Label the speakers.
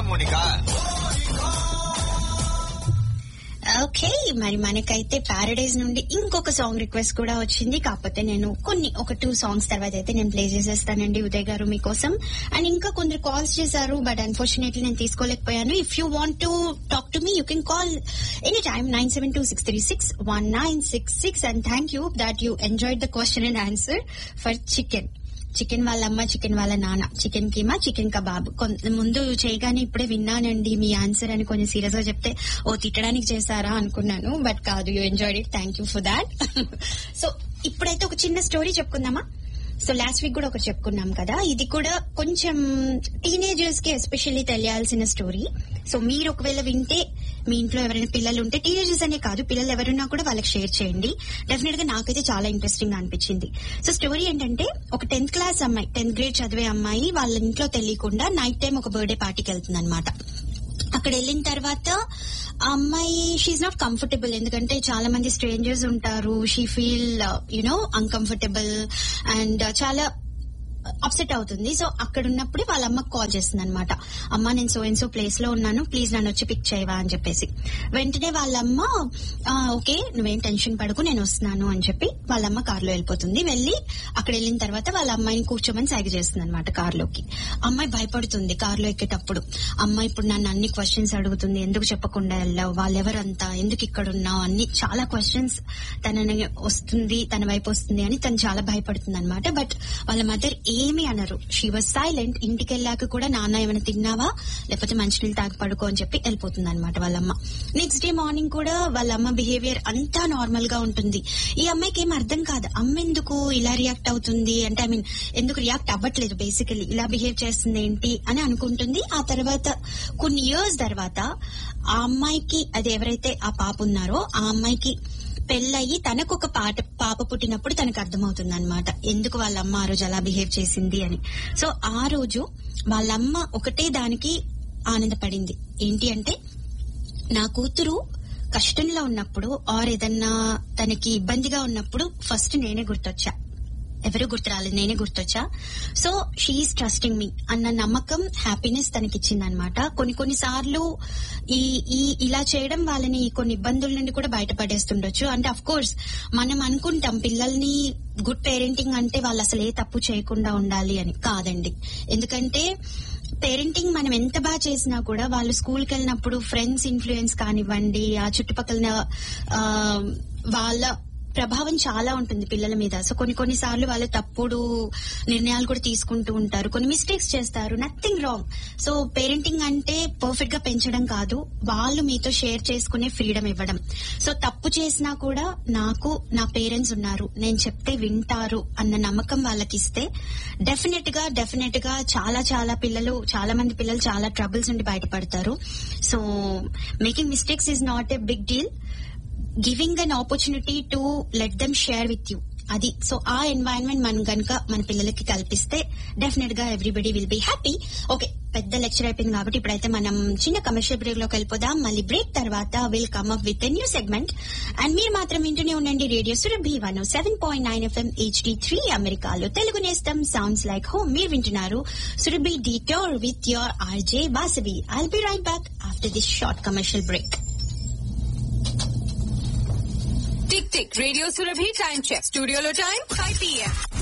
Speaker 1: Monica
Speaker 2: okay మరి మనకైతే Paradise నుండి ఇంకొక సాంగ్ రిక్వెస్ట్ కూడా వచ్చింది కాకపోతే నేను కొన్ని ఒక టూ సాంగ్స్ తర్వాత అయితే నేను ప్లే చేసేస్తానండి ఉదయ్ గారు మీకోసం అండ్ ఇంకా కొందరు కాల్స్ చేశారు బట్ అన్ఫార్చునేట్లీ నేను తీసుకోలేకపోయాను if you want to talk to me you can call any time nine seven two six three six one nine six six and thank you that you enjoyed the question and answer for chicken chicken వాళ్ళ అమ్మ chicken వాళ్ళ నాన్న chicken keema chicken kebab కొంత ముందు చేయగానే ఇప్పుడే విన్నానండి మీ answer అని కొంచెం సీరియస్ గా చెప్తే ఓ తిట్టడానికి చేశారా అనుకున్నాను బట్ కాదు you enjoyed it thank you for that so ఇప్పుడైతే ఒక చిన్న స్టోరీ చెప్పుకుందామా సో లాస్ట్ వీక్ కూడా ఒకటి చెప్పుకున్నాం కదా ఇది కూడా కొంచెం టీనేజర్స్ కి ఎస్పెషల్లీ తెలియాల్సిన స్టోరీ సో మీరు ఒకవేళ వింటే మీ ఇంట్లో ఎవరైనా పిల్లలు ఉంటే టీనేజర్స్ అనే కాదు పిల్లలు ఎవరున్నా కూడా వాళ్ళకి షేర్ చేయండి డెఫినెట్ గా నాకైతే చాలా ఇంట్రెస్టింగ్ గా అనిపించింది సో స్టోరీ ఏంటంటే ఒక టెన్త్ క్లాస్ అమ్మాయి టెన్త్ గ్రేడ్ చదివే అమ్మాయి వాళ్ళ ఇంట్లో తెలియకుండా నైట్ టైం ఒక బర్త్డే పార్టీకి వెళ్తుంది అనమాట అక్కడ వెళ్ళిన తర్వాత ఆ అమ్మాయి షీఈ్ నాట్ కంఫర్టబుల్ ఎందుకంటే చాలా మంది స్ట్రేంజర్స్ ఉంటారు she feel you know uncomfortable and చాలా అప్సెట్ అవుతుంది సో అక్కడ ఉన్నప్పుడే వాళ్ళ అమ్మకి కాల్ చేస్తుంది అనమాట అమ్మ నేను సో సో ప్లేస్ లో ఉన్నాను ప్లీజ్ నన్ను వచ్చి పిక్ చేయవా అని చెప్పేసి వెంటనే వాళ్ళ అమ్మ "ఆ, ఓకే నువ్వేం టెన్షన్ పడకు నేను వస్తున్నాను అని చెప్పి వాళ్ళ అమ్మ కారులో వెళ్ళిపోతుంది వెళ్ళి అక్కడ వెళ్ళిన తర్వాత వాళ్ళ అమ్మాయిని కూర్చోమని సైగ చేస్తుంది అనమాట కారులోకి అమ్మాయి భయపడుతుంది కారులో ఎక్కేటప్పుడు అమ్మ ఇప్పుడు నన్ను అన్ని క్వశ్చన్స్ అడుగుతుంది ఎందుకు చెప్పకుండా వెళ్ళావు వాళ్ళెవరంతా ఎందుకు ఇక్కడ ఉన్నావు అన్ని చాలా క్వశ్చన్స్ తనని వస్తుంది తన వైపు వస్తుంది అని తను చాలా భయపడుతుంది అనమాట బట్ వాళ్ళ మదర్ ఏమీ అనరు షీ వాజ్ సైలెంట్ ఇంటికి వెళ్ళాక కూడా నాన్న ఏమైనా తిన్నావా లేకపోతే మంచినీళ్ళు తాగి పడుకో అని చెప్పి వెళ్ళిపోతుంది అనమాట వాళ్ళమ్మ నెక్స్ట్ డే మార్నింగ్ కూడా వాళ్ళ అమ్మ బిహేవియర్ అంతా నార్మల్ గా ఉంటుంది ఈ అమ్మాయికి ఏం అర్థం కాదు అమ్మ ఎందుకు ఇలా రియాక్ట్ అవుతుంది అంటే ఐ మీన్ ఎందుకు రియాక్ట్ అవ్వట్లేదు బేసికలీ ఇలా బిహేవ్ చేస్తుంది ఏంటి అని అనుకుంటుంది ఆ తర్వాత కొన్ని ఇయర్స్ తర్వాత ఆ అమ్మాయికి అది ఎవరైతే ఆ పాప ఉన్నారో ఆ అమ్మాయికి పెళ్ళయి తనకు ఒక పాట పాప పుట్టినప్పుడు తనకు అర్థమవుతుంది అనమాట ఎందుకు వాళ్ళ అమ్మ ఆ రోజు అలా బిహేవ్ చేసింది అని సో ఆ రోజు వాళ్ళమ్మ ఒకటే దానికి ఆనందపడింది ఏంటి అంటే నా కూతురు కష్టంలో ఉన్నప్పుడు ఆర్ ఏదన్నా తనకి ఇబ్బందిగా ఉన్నప్పుడు ఫస్ట్ నేనే గుర్తొచ్చా ఎవరు గుర్తు రాలేదు నేనే గుర్తొచ్చా సో షీఈస్ ట్రస్టింగ్ మీ అన్న నమ్మకం హ్యాపీనెస్ తనకిచ్చింది అనమాట కొన్ని కొన్ని సార్లు ఈ ఈ ఇలా చేయడం వాళ్ళని కొన్ని ఇబ్బందుల నుండి కూడా బయటపడేస్తుండొచ్చు అంటే అఫ్ కోర్స్ మనం అనుకుంటాం పిల్లల్ని గుడ్ పేరెంటింగ్ అంటే వాళ్ళు అసలు ఏ తప్పు చేయకుండా ఉండాలి అని కాదండి ఎందుకంటే పేరెంటింగ్ మనం ఎంత బాగా చేసినా కూడా వాళ్ళు స్కూల్కి వెళ్ళినప్పుడు ఫ్రెండ్స్ ఇన్ఫ్లుయెన్స్ కానివ్వండి ఆ చుట్టుపక్కల ఆ, వాళ్ళ ప్రభావం చాలా ఉంటుంది పిల్లల మీద సో కొన్ని కొన్ని సార్లు వాళ్ళు తప్పుడు నిర్ణయాలు కూడా తీసుకుంటూ ఉంటారు కొన్ని మిస్టేక్స్ చేస్తారు నథింగ్ రాంగ్ సో పేరెంటింగ్ అంటే పర్ఫెక్ట్ గా పెంచడం కాదు వాళ్ళు మీతో షేర్ చేసుకునే ఫ్రీడమ్ ఇవ్వడం సో తప్పు చేసినా కూడా నాకు నా పేరెంట్స్ ఉన్నారు నేను చెప్తే వింటారు అన్న నమ్మకం వాళ్ళకి ఇస్తే డెఫినెట్ గా డెఫినెట్ గా చాలా చాలా పిల్లలు చాలా మంది పిల్లలు చాలా ట్రబుల్స్ నుండి బయటపడతారు so making mistakes is not a big deal giving an opportunity to let them share with you అది సో ఆ ఎన్వైరన్మెంట్ మనం కనుక మన పిల్లలకి కల్పిస్తే డెఫినెట్ గా everybody will be happy okay పెద్ద లెక్చర్ అయిపోయింది కాబట్టి ఇప్పుడైతే మనం చిన్న కమర్షియల్ బ్రేక్ లోకి వెళ్ళిపోదాం మళ్ళీ బ్రేక్ తర్వాత will come up with new segment and మీరు మాత్రం వింటూనే ఉండండి radio Surabhi one seven point nine FM HD three అమెరికాలో తెలుగు నేస్తం సౌండ్స్ లైక్ హోమ్ మీరు వింటున్నారు Surabhi detour with your RJ Vasavi I'll be right back after this short commercial break
Speaker 3: tick tick radio Surabhi time check స్టూడియోలో time five PM